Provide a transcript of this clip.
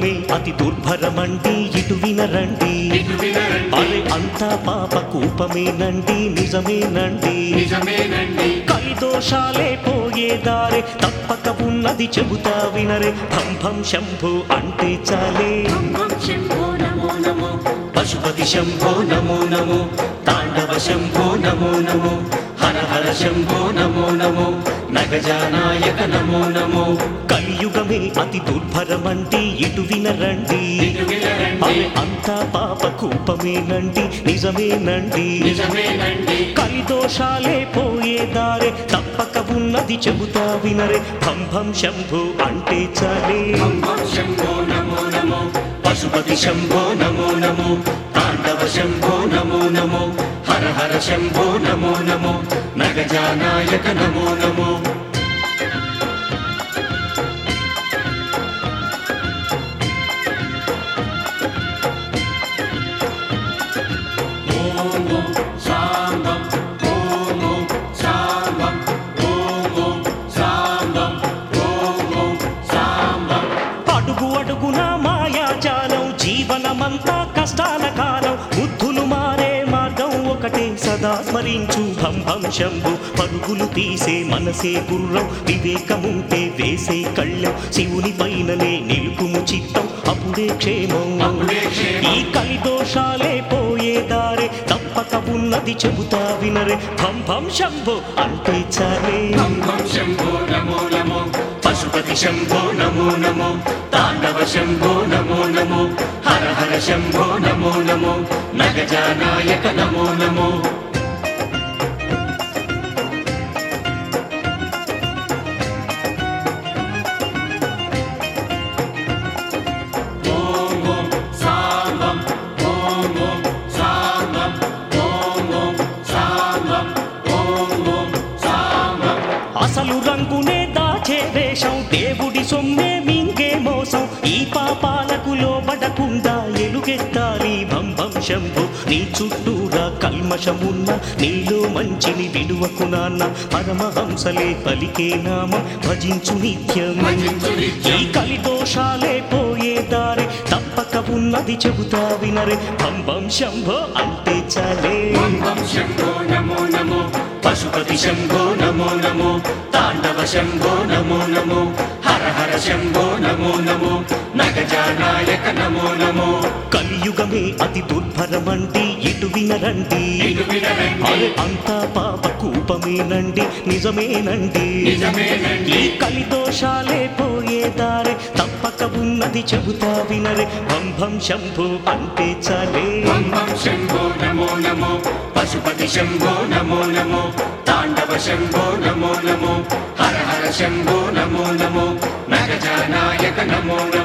కలియుగమే అతి దుర్భరమండి ఇటు వినరండి ఇటు వినరండి అరే అంతా పాప కూపమేనండి నిజమేనండి నిజమేనండి కలిదోషాలే పోయేదారే తప్పక ఉన్నది చెబుతా వినరే భం భం శంభు అంటే చాలే భం భం శంభో నమో నమో పశుపతి శంభో నమో నమో తాండవ శంభో నమో నమో హర హర శంభో నమో నమో నగజానాయక నమో నమో కలియుగమే అతి దుర్భరమండి ఇటు వినరండి ఇటు వినరండి అరే అంతా పాప కూపమేనండి నిజమేనండి నిజమేనండి కలిదోషాలే పోయేదారే తప్పక ఉన్నది చెబుతా వినరే భం భం శంభు అంటే చాలే భం భం శంభో నమో నమో పశుపతి శంభో నమో నమో తాండవ శంభో నమో నమో హర హర శంభో నమో నమో నగజానాయక నమో నమో ఓం ఓం శాంభం ఓం ఓం శాంభం ఓం ఓం శాంభం ఓం ఓం శాంభం అడుగు అడుగున మాయాజాలం జీవనమంతా కష్టాల కాలం బుద్ధులు మారే మార్గం ఒకటే సదా స్మరించు భం భం శంభు పరుగులు తీసే మనసే గుర్రం వివేకముంటే వేసే కళ్ళం శివుని పైననే నిలుపుము చిత్తం అప్పుడే క్షేమం అప్పుడే క్షేమం. ఈ కలిదోషాలే పోయేదారే తప్పక ఉన్నది చెబుతా వినరే భం భం శంభు అంటే చాలే భం భం శంభో నమో నమో పశుపతి శంభో నమో నమో తాండవ శంభో నమో నమో హర హర శంభో నమో నమో నగజానాయక నమో నమో ఓం ఓం శాంభం ఓం ఓం శాంభం ఓం ఓం శాంభం ఓం ఓం శాంభం అసలు రంగునే దాచే వేషం దేవుడి సొమ్మే మింగే మోసం ఈ పాపాలకు లోబడకుండా ఎలుగెత్తాలి భంభం శంభు నీ చుట్టూరా కల్మషమున్న నీలో మంచిని విడువకు నాన్న పరమహంసలే పలికే నామం భజించు నిత్యం భజించు నిత్యం. ఈ కలిదోషాలే పోయేదారే తప్పక ఉన్నది చెబుతా వినరే భంభం శంభో అంటే చాలే భం భం శంభో నమో నమో పశుపతి శంభో నమో నమో తాండవ శంభో నమో నమో హర హర శంభో నమో నమో నగజానాయక నమో నమో కలియుగమే అతి దుర్భరమండి ఇటు వినరండి ఇటు వినరండి అరే అంతా పాప కూపమేనండి నిజమేనండి నిజమేనండి. ఈ కలిదోషాలే పోయేదారే తప్పక ఉన్నది చెబుతా వినరే భం భం శంభు అంటే చాలే భం భం శంభో నమో నమో పశుపతి శంభో నమో నమో తాండవ శంభో నమో నమో హర హర శంభో నమో నమో నగజానాయక నమో నమో